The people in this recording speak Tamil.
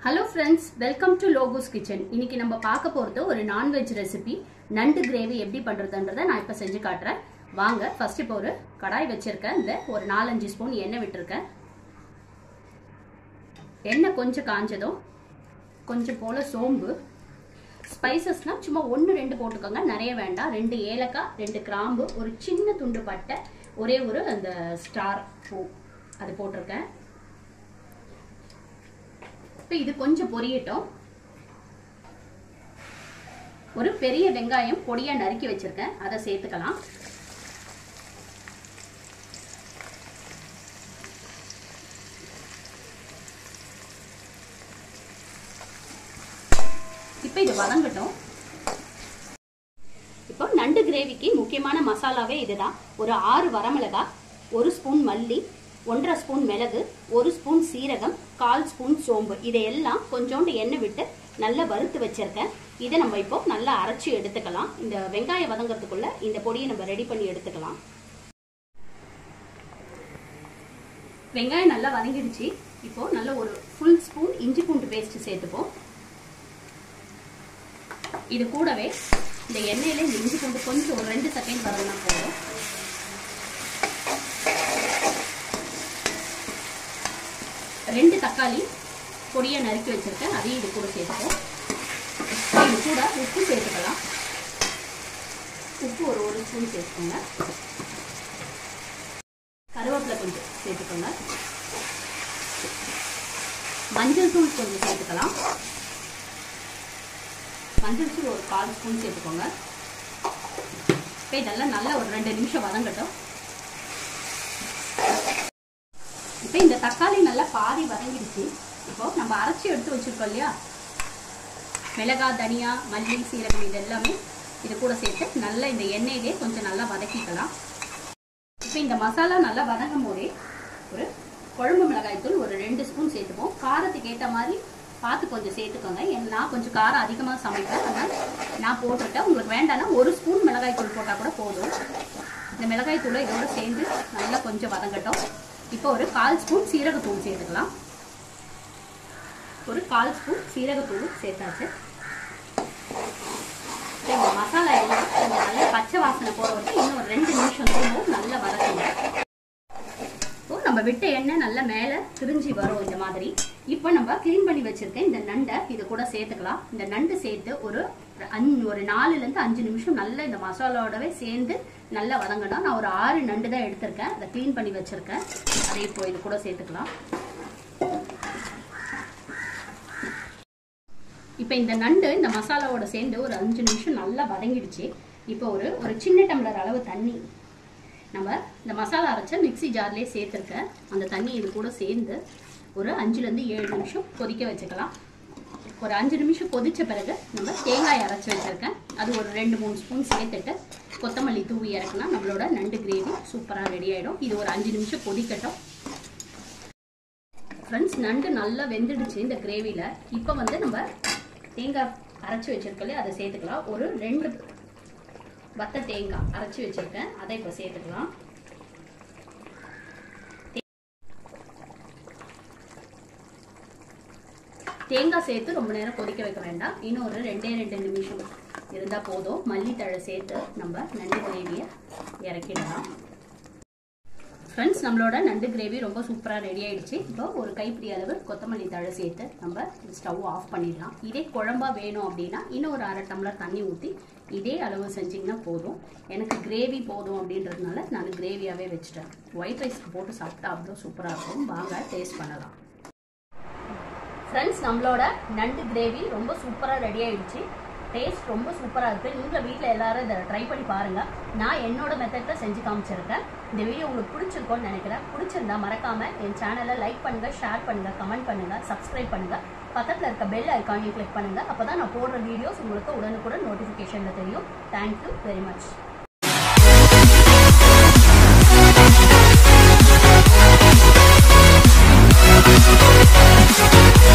hello friends welcome to Logos kitchen இன்னைக்கு நம்ம பார்க்க போகிறது ஒரு நான்வெஜ் ரெசிபி நண்டு கிரேவி எப்படி பண்ணுறதுன்றதை நான் இப்போ செஞ்சு காட்டுறேன் வாங்க ஃபர்ஸ்ட் இப்போ ஒரு கடாய் வச்சிருக்கேன் இந்த ஒரு நாலஞ்சு ஸ்பூன் எண்ணெய் விட்டுருக்கேன் எண்ணெய் கொஞ்சம் காஞ்சதும் கொஞ்சம் போல் சோம்பு ஸ்பைசஸ்னால் சும்மா ஒன்று ரெண்டு போட்டுக்கோங்க நிறைய வேண்டாம் ரெண்டு ஏலக்காய் ரெண்டு கிராம்பு ஒரு சின்ன துண்டு பட்டை ஒரே ஒரு அந்த ஸ்டார் பூ அது போட்டிருக்கேன் இப்போ இது கொஞ்சம் பொரியட்டும் ஒரு பெரிய வெங்காயம் பொடியாக நறுக்கி வச்சிருக்கேன் அதை சேர்த்துக்கலாம் இப்போ இது வதங்கட்டும் இப்போ நண்டு கிரேவிக்கு முக்கியமான மசாலாவே இதுதான் ஒரு ஆறு வரமிளகாய் ஒரு ஸ்பூன் மல்லி ஒன்றரை ஸ்பூன் மிளகு ஒரு ஸ்பூன் சீரகம் கால் ஸ்பூன் சோம்பு இதையெல்லாம் கொஞ்சோண்டு எண்ணெய் விட்டு நல்லா வறுத்து வச்சிருக்கேன் இதை நம்ம இப்போ நல்லா அரைச்சி எடுத்துக்கலாம் இந்த வெங்காயம் வதங்கிறதுக்குள்ள இந்த பொடியை நம்ம ரெடி பண்ணி எடுத்துக்கலாம் வெங்காயம் நல்லா வதங்கிடுச்சு இப்போ நல்ல ஒரு ஃபுல் ஸ்பூன் இஞ்சி பூண்டு பேஸ்ட் சேர்த்துப்போம் இது கூடவே இந்த எண்ணெயில இந்த இஞ்சி பூண்டு கொஞ்சம் ஒரு ரெண்டு செகண்ட் வரணும்னா போதும் ரெண்டு தக்காளி பொடியை நறுக்கி வச்சிருக்கேன் அதையும் இது கூட சேர்த்துப்போம் இது கூட உப்பு சேர்த்துக்கலாம் உப்பு ஒரு ஒரு ஸ்பூன் சேர்த்துக்கோங்க கருவேப்பிலை கொஞ்சம் சேர்த்துக்கோங்க மஞ்சள் தூள் கொஞ்சம் சேர்த்துக்கலாம் மஞ்சள் தூள் ஒரு கால் ஸ்பூன் சேர்த்துக்கோங்க இப்போ இதெல்லாம் நல்லா ஒரு ரெண்டு நிமிஷம் வதங்கட்டும் இப்போ இந்த தக்காளி நல்லா பாதி வதங்கிடுச்சு இப்போ நம்ம அரைச்சி எடுத்து வச்சிருக்கோம் இல்லையா மிளகா தனியா மல்லி சீரகம் இது எல்லாமே இது கூட சேர்த்து நல்லா இந்த எண்ணெயிலே கொஞ்சம் நல்லா வதக்கிக்கலாம் இப்போ இந்த மசாலா நல்லா வதங்கும் போதே ஒரு குழம்பு மிளகாய் தூள் ஒரு ரெண்டு ஸ்பூன் சேர்த்துப்போம் காரத்துக்கு ஏற்ற மாதிரி பார்த்து கொஞ்சம் சேர்த்துக்கோங்க நான் கொஞ்சம் காரம் அதிகமாக சமைப்பேன் அதனால் நான் போட்டிருக்கேன் உங்களுக்கு வேண்டாம்னா ஒரு ஸ்பூன் மிளகாய் தூள் போட்டால் கூட போதும் இந்த மிளகாய் தூளை இதோட சேர்ந்து நல்லா கொஞ்சம் வதங்கட்டும் இப்போ ஒரு கால் ஸ்பூன் சீரகத்தூள் சேர்த்துக்கலாம் ஒரு கால் ஸ்பூன் சீரகத்தூள் சேர்த்தாச்சு இந்த மசாலா எல்லாம் கொஞ்சம் நல்லா பச்சை வாசனை போகிற வரைக்கும் இன்னும் ஒரு ரெண்டு நிமிஷம் திரும்பவும் நல்லா வதக்குங்க இப்போ நம்ம விட்ட எண்ணெய் நல்லா மேலே திரிஞ்சு வரும் இந்த மாதிரி இப்போ நம்ம க்ளீன் பண்ணி வச்சிருக்கேன் இந்த நண்டை இது கூட சேர்த்துக்கலாம் இந்த நண்டு சேர்த்து ஒரு அஞ்சு ஒரு நாலுலேருந்து அஞ்சு நிமிஷம் நல்லா இந்த மசாலாவோடவே சேர்ந்து நல்லா வதங்கணும் நான் ஒரு ஆறு நண்டு தான் எடுத்திருக்கேன் அதை க்ளீன் பண்ணி வச்சிருக்கேன் அதை இப்போ இது கூட சேர்த்துக்கலாம் இப்போ இந்த நண்டு இந்த மசாலாவோட சேர்ந்து ஒரு அஞ்சு நிமிஷம் நல்லா வதங்கிடுச்சு இப்போ ஒரு ஒரு சின்ன டம்ளர் அளவு தண்ணி நம்ம இந்த மசாலா அரைச்ச மிக்சி ஜார்லேயே சேர்த்துருக்கேன் அந்த தண்ணி இது கூட சேர்ந்து ஒரு அஞ்சுலேருந்து ஏழு நிமிஷம் கொதிக்க வச்சுக்கலாம் ஒரு அஞ்சு நிமிஷம் கொதித்த பிறகு நம்ம தேங்காய் அரைச்சி வச்சுருக்கேன் அது ஒரு ரெண்டு மூணு ஸ்பூன் சேர்த்துட்டு கொத்தமல்லி தூவி இறக்குனா நம்மளோட நண்டு கிரேவி சூப்பராக ரெடி ஆகிடும் இது ஒரு அஞ்சு நிமிஷம் கொதிக்கட்டும் ஃப்ரெண்ட்ஸ் நண்டு நல்லா வெந்துடுச்சு இந்த கிரேவியில் இப்போ வந்து நம்ம தேங்காய் அரைச்சி வச்சிருக்கோம் அதை சேர்த்துக்கலாம் ஒரு ரெண்டு வத்த தேங்காய் அரைச்சி வச்சிருக்கேன் அதை இப்போ சேர்த்துக்கலாம் தேங்காய் சேர்த்து ரொம்ப நேரம் கொதிக்க வைக்க வேண்டாம் இன்னும் ஒரு ரெண்டே ரெண்டு நிமிஷம் இருந்தால் போதும் மல்லித்தழை சேர்த்து நம்ம நண்டு கிரேவியை இறக்கிடலாம் ஃப்ரெண்ட்ஸ் நம்மளோட நண்டு கிரேவி ரொம்ப சூப்பராக ரெடி ஆயிடுச்சு இப்போ ஒரு கைப்பிடி அளவு கொத்தமல்லி தழை சேர்த்து நம்ம ஸ்டவ் ஆஃப் பண்ணிடலாம் இதே குழம்பா வேணும் அப்படின்னா இன்னும் ஒரு அரை டம்ளர் தண்ணி ஊற்றி இதே அளவு செஞ்சிங்கன்னா போதும் எனக்கு கிரேவி போதும் அப்படின்றதுனால நான் கிரேவியாகவே வச்சுட்டேன் ஒயிட் ரைஸ்க்கு போட்டு சாப்பிட்டா அவ்வளோ சூப்பராக இருக்கும் வாங்க டேஸ்ட் பண்ணலாம் ஃப்ரெண்ட்ஸ் நம்மளோட நண்டு கிரேவி ரொம்ப சூப்பராக ரெடி ஆயிடுச்சு டேஸ்ட் ரொம்ப சூப்பராக இருக்குது நீங்களும் வீட்டில் எல்லாரும் இதை ட்ரை பண்ணி பாருங்கள் நான் என்னோட மெத்தடில் செஞ்சு காமிச்சிருக்கேன் இந்த வீடியோ உங்களுக்கு பிடிச்சிருக்கோன்னு நினைக்கிறேன் பிடிச்சிருந்தா மறக்காமல் என் சேனலை லைக் பண்ணுங்கள் ஷேர் பண்ணுங்கள் கமெண்ட் பண்ணுங்கள் சப்ஸ்கிரைப் பண்ணுங்கள் பக்கத்தில் இருக்க பெல் ஐக்கானையும் கிளிக் பண்ணுங்கள் அப்போ தான் நான் போடுற வீடியோஸ் உங்களுக்கு உடனுக்குடன் நோட்டிஃபிகேஷனில் தெரியும் தேங்க்யூ வெரி மச்